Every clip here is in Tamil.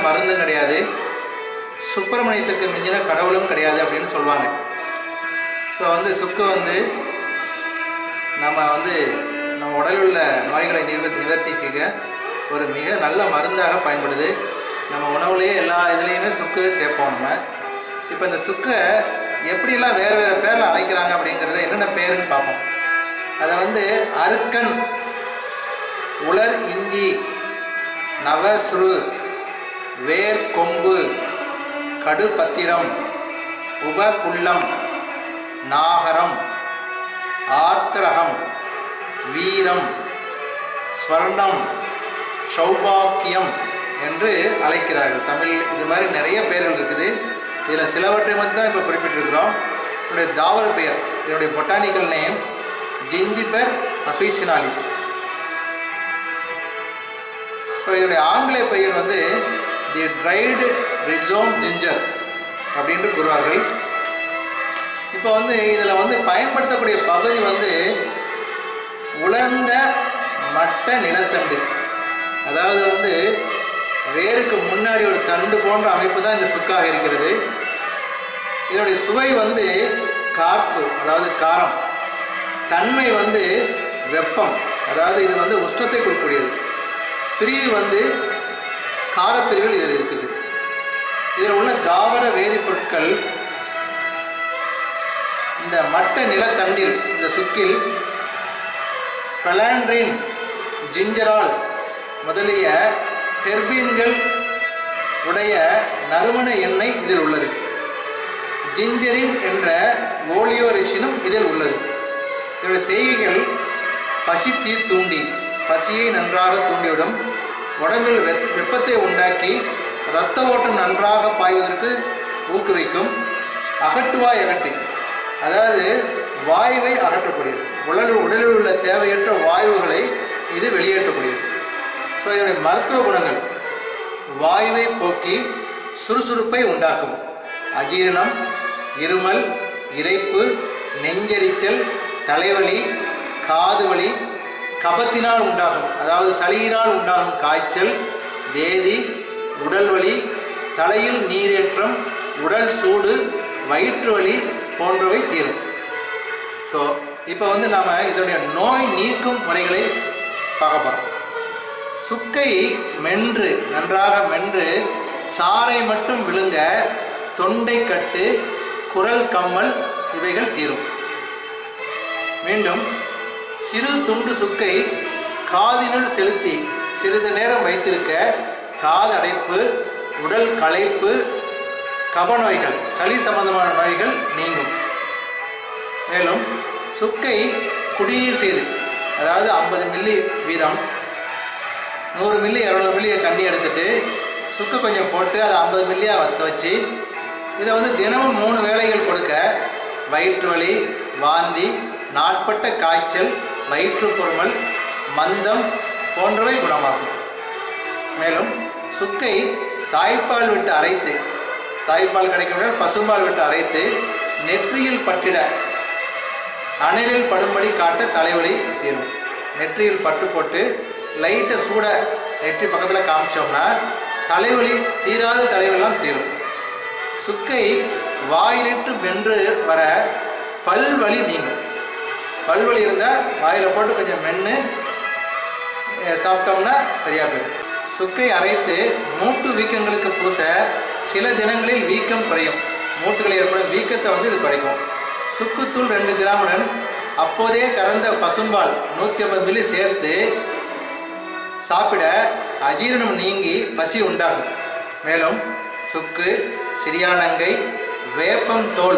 மருந்தும் கிடையாது சுப்பிரமணியத்திற்கு மிஞ்சின கடவுளும் கிடையாது அப்படின்னு சொல்லுவாங்க ஸோ வந்து சுக்கு வந்து நம்ம வந்து நம்ம உடலில் உள்ள நோய்களை நிவர்த்தி நிவர்த்திக்க ஒரு மிக நல்ல மருந்தாக பயன்படுது நம்ம உணவுலேயே எல்லா இதுலேயுமே சுக்கு சேர்ப்போம் நம்ம இப்போ இந்த சுக்கை எப்படிலாம் வேறு வேறு பேரில் அழைக்கிறாங்க அப்படிங்கிறத என்னென்ன பேருன்னு பார்ப்போம் அதை வந்து அருக்கன் உலர் இஞ்சி நவசுரு வேர் கொம்பு கடுபத்திரம் உபகுள்ளம் நாகரம் ஆர்த்தரகம் வீரம் ஸ்வர்ணம் சௌபாக்கியம் என்று அழைக்கிறார்கள் தமிழ் இது மாதிரி நிறைய பெயர்கள் இருக்குது இதில் சிலவற்றை மட்டும் தான் இப்போ குறிப்பிட்டிருக்கிறோம் என்னுடைய தாவர பெயர் இதனுடைய botanical name zingiber officinalis so இதனுடைய ஆங்கிலேய பெயர் வந்து தி ட்ரைடு ரிசோம் ஜிஞ்சர் அப்படின்ட்டு கூறுவார்கள் இப்போ வந்து இதில் வந்து பயன்படுத்தக்கூடிய பகுதி வந்து உலர்ந்த மட்ட நிலத்தண்டு அதாவது வந்து வேருக்கு முன்னாடி ஒரு தண்டு போன்ற அமைப்பு தான் இந்த சுக்காக இருக்கிறது இதனுடைய சுவை வந்து கார்ப்பு அதாவது காரம் தன்மை வந்து வெப்பம் அதாவது இது வந்து உஷ்ணத்தை கொடுக்கக்கூடியது பிரிவு வந்து காரப்பிரிவுகள் இதில் இருக்குது இதில் உள்ள தாவர வேதிப்பொருட்கள் இந்த மட்ட நிலத்தண்டில் இந்த சுக்கில் பலாண்ட்ரின் ஜிஞ்சரால் முதலிய டெர்பீன்கள் உடைய நறுமண எண்ணெய் இதில் உள்ளது ஜிஞ்சரின் என்ற ஓலியோரிசினும் இதில் உள்ளது இதோட செய்கைகள் பசித்தீ தூண்டி பசியை நன்றாக தூண்டிவிடும் உடம்பில் வெத் வெப்பத்தை உண்டாக்கி இரத்த ஓட்டம் நன்றாக பாய்வதற்கு ஊக்குவிக்கும் அகட்டுவாய் அகற்றி அதாவது வாயுவை அகற்றக்கூடியது உடலில் உடலில் உள்ள தேவையற்ற வாயுகளை இது வெளியேற்றக்கூடியது ஸோ இதனுடைய மருத்துவ குணங்கள் வாயுவை போக்கி சுறுசுறுப்பை உண்டாக்கும் அஜீரணம் இருமல் இரைப்பு நெஞ்செரிச்சல் தலைவலி காதுவலி கபத்தினால் உண்டாகும் அதாவது சளியினால் உண்டாகும் காய்ச்சல் வேதி உடல்வலி தலையில் நீரேற்றம் உடல் சூடு வயிற்று வலி போன்றவை தீரும் ஸோ இப்போ வந்து நாம் இதனுடைய நோய் நீக்கும் முறைகளை பார்க்க போகிறோம் சுக்கை மென்று நன்றாக மென்று சாறை மட்டும் விழுங்க தொண்டை கட்டு குரல் கம்மல் இவைகள் தீரும் மீண்டும் சிறு துண்டு சுக்கை காதினுள் செலுத்தி சிறிது நேரம் வைத்திருக்க காது அடைப்பு உடல் களைப்பு கபநோய்கள் சளி சம்பந்தமான நோய்கள் நீங்கும் மேலும் சுக்கை குடிநீர் செய்து அதாவது ஐம்பது மில்லி வீதம் நூறு மில்லி இரநூறு மில்லி தண்ணி எடுத்துட்டு சுக்கு கொஞ்சம் போட்டு அதை ஐம்பது மில்லியாக வற்ற வச்சு இதை வந்து தினமும் மூணு வேளைகள் கொடுக்க வயிற்று வலி வாந்தி நாட்பட்ட காய்ச்சல் வயிற்று பொறுமல் மந்தம் போன்றவை குணமாகும் மேலும் சுக்கை தாய்ப்பால் விட்டு அரைத்து தாய்ப்பால் கிடைக்கும் பசும்பால் விட்டு அரைத்து நெற்றியில் பட்டிட அனலில் படும்படி காட்ட தலைவலி தீரும் நெற்றியில் பட்டு போட்டு லைட்டை சூட நெற்றி பக்கத்தில் காமிச்சோம்னா தலைவலி தீராத தலைவலிலாம் தீரும் சுக்கை வாயிலிட்டு வென்று வர பல்வலி நீங்கும் பல்வலி இருந்தால் வாயில் போட்டு கொஞ்சம் மென்று அஹ், சாப்பிட்டோம்னா சரியாக போயிடும் சுக்கை அரைத்து மூட்டு வீக்கங்களுக்கு பூச சில தினங்களில் வீக்கம் குறையும் மூட்டுகளில் ஏற்படும் வீக்கத்தை வந்து இது குறைக்கும் சுக்குத்தூள் ரெண்டு கிராமுடன் அப்போதே கறந்த பசும்பால் நூற்றி ஐம்பது மில்லி சேர்த்து சாப்பிட அஜீரணம் நீங்கி பசி உண்டாகும் மேலும் சுக்கு சிறியானங்கை வேப்பம் தோல்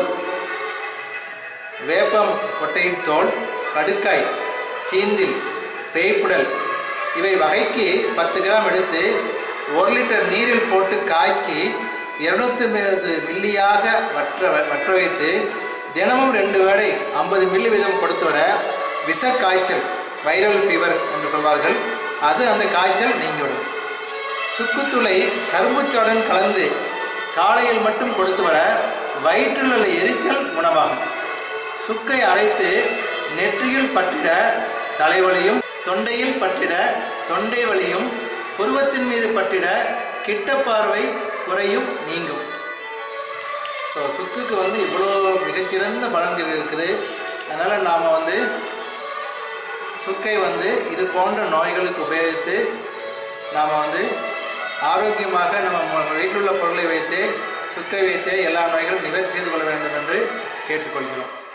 வேப்பம் கொட்டையின் தோல் கடுக்காய் சீந்தில் பேய்ப்புடல் இவை வகைக்கு பத்து கிராம் எடுத்து ஒரு லிட்டர் நீரில் போட்டு காய்ச்சி இருநூத்தி மில்லியாக வற்ற வற்ற வைத்து தினமும் ரெண்டு வேளை ஐம்பது மில்லி வீதம் கொடுத்து வர விஷ காய்ச்சல் வைரல் ஃபீவர் என்று சொல்வார்கள் அது அந்த காய்ச்சல் நீங்கிவிடும் சுக்குத்தூளை கரும்புச்சாடன் கலந்து காலையில் மட்டும் கொடுத்து வர வயிற்றில் உள்ள எரிச்சல் குணமாகும் சுக்கை அரைத்து நெற்றியில் பற்றிட தலைவலியும் தொண்டையில் பற்றிட தொண்டை வலியும் புருவத்தின் மீது பற்றிட கிட்ட பார்வை குறையும் நீங்கும் ஸோ சுக்குக்கு வந்து இவ்வளோ மிகச்சிறந்த பலன்கள் இருக்குது அதனால் நாம் வந்து சுக்கை வந்து இது போன்ற நோய்களுக்கு உபயோகித்து நாம் வந்து ஆரோக்கியமாக நம்ம ம- வீட்டில் உள்ள பொருளை வைத்து சுக்கை வைத்து எல்லா நோய்களும் நிவர்த்தி செய்து கொள்ள வேண்டும் என்று கேட்டுக்கொள்கிறோம்